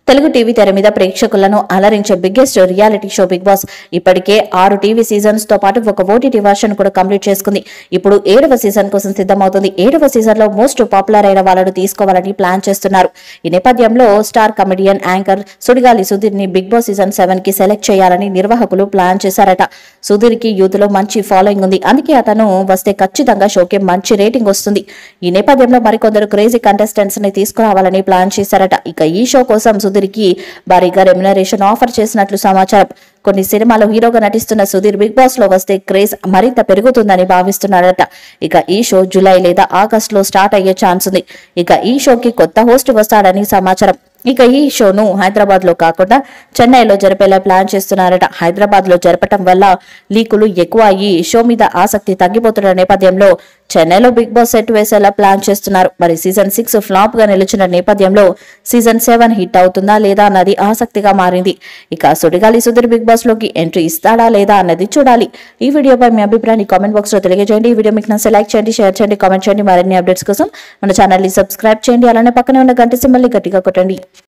Telugu TV తెర మీద ప్రేక్షకులను అలరించే biggest reality show Bigg Boss ఇప్పటికే ఆరు టీవీ సీజన్స్ తో పాటు ఒక ఓటీటీ వర్షన్ కూడా కంప్లీట్ చేసుకుంది ఇప్పుడు ఏడవ సీజన్ కోసం సిద్ధమవుతుంది ఏడవ సీజన్ లో మోస్ట్ పాపులర్ అయిన వాళ్ళను తీసుకోవాలని ప్లాన్ చేస్తున్నారు ఈ నేపథ్యంలో star comedian anchor Sudigali Sudheer ని బిగ్ బాస్ సీజన్ సెవెన్ కి సెలెక్ట్ చేయాలని నిర్వాహకులు ప్లాన్ చేశారట సుధీర్ కి యూత్ లో మంచి ఫాలోయింగ్ ఉంది అందుకే అతను వస్తే ఖచ్చితంగా షోకి మంచి రేటింగ్ వస్తుంది ఈ నేపథ్యంలో మరికొందరు క్రేజీ కంటెస్టెంట్స్ ని తీసుకురావాలని ప్లాన్ చేశారట ఇక ఈ షో కోసం సుధీర్కి భారీగా రెమ్యునరేషన్ ఆఫర్ చేసినట్లు సమాచారం కొన్ని సినిమాలో హీరోగా నటిస్తున్న సుధీర్ బిగ్ బాస్ లో వస్తే క్రేజ్ మరింత పెరుగుతుందని భావిస్తున్నారట ఇక ఈ షో జూలై లేదా ఆగస్ట్ లో స్టార్ట్ అయ్యే ఛాన్స్ ఉంది ఇక ఈ షోకి కొత్త హోస్ట్ వస్తాడని సమాచారం ఇక ఈ షోను హైదరాబాద్ లో కాకుండా చెన్నైలో జరిపేలా ప్లాన్ చేస్తున్నారట హైదరాబాద్ లో జరపటం వల్ల లీకులు ఎక్కువ అయ్యి షో మీద ఆసక్తి తగ్గిపోతున్న నేపథ్యంలో చెన్నైలో బిగ్ బాస్ సెట్ వేసేలా ప్లాన్ చేస్తున్నారు మరి సీజన్ సిక్స్ ఫ్లాప్ గా నిలిచిన నేపథ్యంలో సీజన్ సెవెన్ హిట్ అవుతుందా లేదా అన్నది ఆసక్తిగా మారింది ఇక సుడిగాలి సుధీర్ బిగ్ బాస్ లోకి ఎంట్రీ ఇస్తాడా లేదా అన్నది చూడాలి ఈ వీడియోపై మీ అభిప్రాయాన్ని కామెంట్ బాక్స్ లో తెలియజేయండి ఈ వీడియో మీకు నచ్చితే లైక్ చేయండి షేర్ చేయండి కామెంట్ చేయండి మరిన్ని అప్డేట్స్ కోసం మన ఛానల్ ని సబ్స్క్రైబ్ చేయండి అలానే పక్కనే ఉన్న గంట సింబల్ ని గట్టిగా కొట్టండి